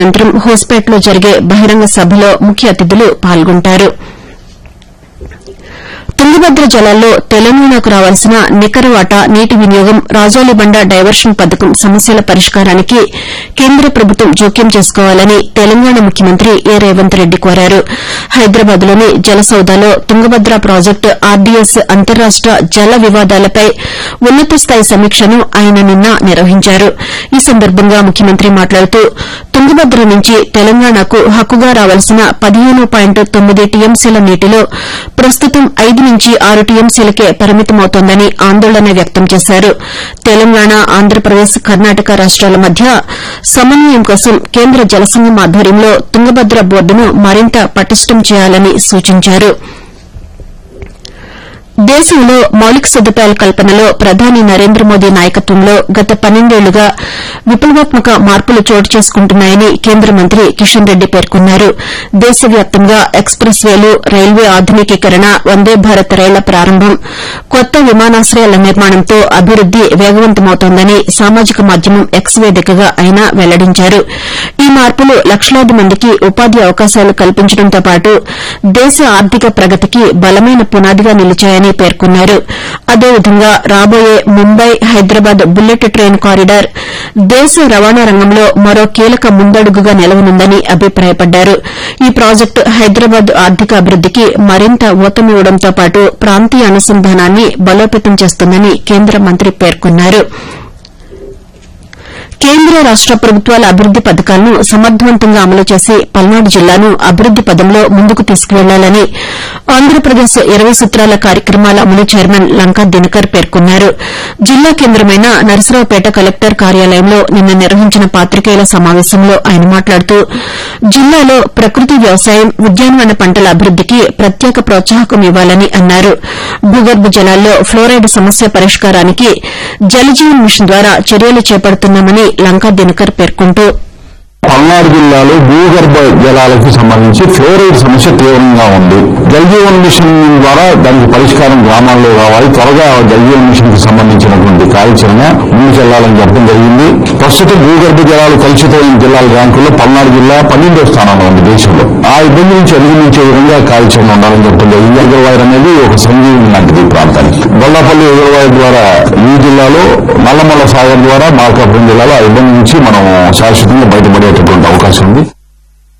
అనంతరం హోస్పేటలో జరిగే బహిరంగ సభలో ముఖ్య అతిథులు పాల్గొంటారు తుంగభద్ర జలాల్లో తెలంగాణకు రావాల్సిన నికర వాటా నీటి వినియోగం రాజోలిబండ డైవర్షన్ పథకం సమస్యల పరిష్కారానికి కేంద్ర ప్రభుత్వం జోక్యం చేసుకోవాలని తెలంగాణ ముఖ్యమంత్రి ఏ రేవంత్ రెడ్డి కోరారు హైదరాబాద్లోని జలసౌదాలో తుంగభద్ర ప్రాజెక్టు ఆర్డీఎస్ అంతర్రాష్ట జల వివాదాలపై ఉన్నత స్థాయి సమీక్షను ఆయన నిన్న నిర్వహించారు ఈ సందర్భంగా ముఖ్యమంత్రి మాట్లాడుతూ తుంగభద్ర నుంచి తెలంగాణకు హక్కుగా రావాల్సిన పదిహేను పాయింట్ తొమ్మిది టీఎంసీల నీటిలో ప్రస్తుతం ఐదు నుంచి ఆరు టీఎంసీలకే పరిమితమవుతోందని ఆందోళన వ్యక్తం చేశారు తెలంగాణ ఆంధ్రప్రదేశ్ కర్ణాటక రాష్ట్రాల మధ్య సమన్వయం కోసం కేంద్ర జలసంఘం ఆధ్వర్యంలో తుంగభద్ర బోర్డును మరింత పటిష్టం చేయాలని సూచించారు దేశంలో మౌలిక సదుపాయాల కల్పనలో ప్రధాని నరేంద్ర మోదీ నాయకత్వంలో గత పన్నెండేళ్లుగా విప్లవాత్మక మార్పులు చోటు చేసుకుంటున్నాయని కేంద్ర మంత్రి కిషన్ రెడ్డి పేర్కొన్నారు దేశవ్యాప్తంగా ఎక్స్ప్రెస్ వేలు రైల్వే ఆధునికీకరణ వందే భారత్ రైళ్ల ప్రారంభం కొత్త విమానాశ్రయాల నిర్మాణంతో అభివృద్ది వేగవంతమవుతోందని సామాజిక మాధ్యమం ఎక్స్ వేదికగా ఆయన వెల్లడించారు ఈ మార్పులు లక్షలాది మందికి ఉపాధి అవకాశాలు కల్పించడంతో పాటు దేశ ఆర్థిక ప్రగతికి బలమైన పునాదిగా నిలిచాయని పేర్కొన్నారు అదేవిధంగా రాబోయే Mumbai Hyderabad bullet train corridor దేశ రవాణా రంగంలో మరో కీలక ముందడుగుగా నిలవనుందని అభిప్రాయపడ్డారు ఈ ప్రాజెక్టు హైదరాబాద్ ఆర్థిక అభివృద్దికి మరింత ఊతమివ్వడంతో పాటు ప్రాంతీయ అనుసంధానాన్ని బలోపేతం చేస్తుందని కేంద్ర మంత్రి పేర్కొన్నారు కేంద్ర రాష్ట ప్రభుత్వాల అభివృద్ది పథకాలను సమర్థవంతంగా అమలు చేసి పల్నాడు జిల్లాను అభివృద్ది పదంలో ముందుకు తీసుకువెళ్లాలని ఆంధ్రప్రదేశ్ ఇరవై సూత్రాల కార్యక్రమాల అమలు చైర్మన్ లంకా దినకర్ పేర్కొన్నారు జిల్లా కేంద్రమైన నరసరావుపేట కలెక్టర్ కార్యాలయంలో నిన్న నిర్వహించిన పాతికేయుల సమావేశంలో ఆయన మాట్లాడుతూ జిల్లాలో ప్రకృతి వ్యవసాయం ఉద్యానవన పంటల అభివృద్దికి ప్రత్యేక ప్రోత్సాహకం ఇవ్వాలని అన్నారు భూగర్భ జలాల్లో ఫ్లోరైడ్ సమస్య పరిష్కారానికి జలజీవన్ మిషన్ ద్వారా చర్యలు చేపడుతున్నామని లంకా దినకర్ పేర్కొంటూ పల్నాడు జిల్లాలో భూగర్భ జలాలకు సంబంధించి ఫ్లోరైడ్ సమస్య తీవ్రంగా ఉంది జలజీవన్ మిషన్ ద్వారా దానికి పరిష్కారం గ్రామాల్లో రావాలి త్వరగా జలజీవన్ మిషన్ కి సంబంధించినటువంటి కార్యాచరణ ముందుకు వెళ్లాలని చెప్పడం జరిగింది ప్రస్తుతం భూగర్భ జలాలు కలుషితమైన జిల్లాల ర్యాంకుల్లో పల్నాడు జిల్లా పన్నెండో స్థానంలో ఉంది దేశంలో ఆ ఇబ్బంది నుంచి అధిగమించే విధంగా కార్యాచరణ ఉండాలని చెప్పడం జరిగింది రిజర్వాయర్ అనేది ఒక సంజీవని లాంటిది ఈ ప్రాంతానికి బొల్లాపల్లి రిజర్వాయర్ ద్వారా ఈ జిల్లాలో నల్లమల్ల సాగర్ ద్వారా మార్కాపురం జిల్లాలో ఆ ఇబ్బంది నుంచి మనం శాశ్వతంగా బయటపడేటటువంటి అవకాశం ఉంది